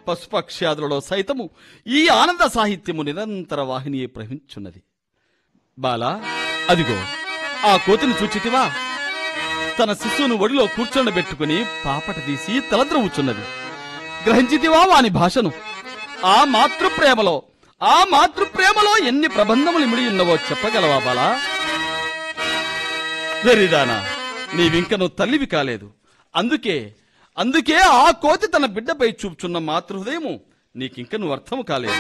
పశుపక్ష్యాదులలో సైతము ఈ ఆనంద సాహిత్యము నిరంతర వాహిని ప్రవహించున్నది బాలా అదిగో ఆ కోతిని చూచితివా తన శిశువును ఒడిలో కూర్చొండబెట్టుకుని పాపట తీసి తలద్రవుచున్నది గ్రహించితివా వాని భాషను ఆ మాతృప్రేమలో ఆ మాతృప్రేమలో ఎన్ని ప్రబంధములు ఇమిడి ఉన్నవో చెప్పగలవా బాలా వెరిదానా నీవింకను తల్లివి కాలేదు అందుకే అందుకే ఆ కోతి తన బిడ్డపై చూపుచున్న మాతృహృదయము నీకింక నువ్వు అర్థము కాలేదు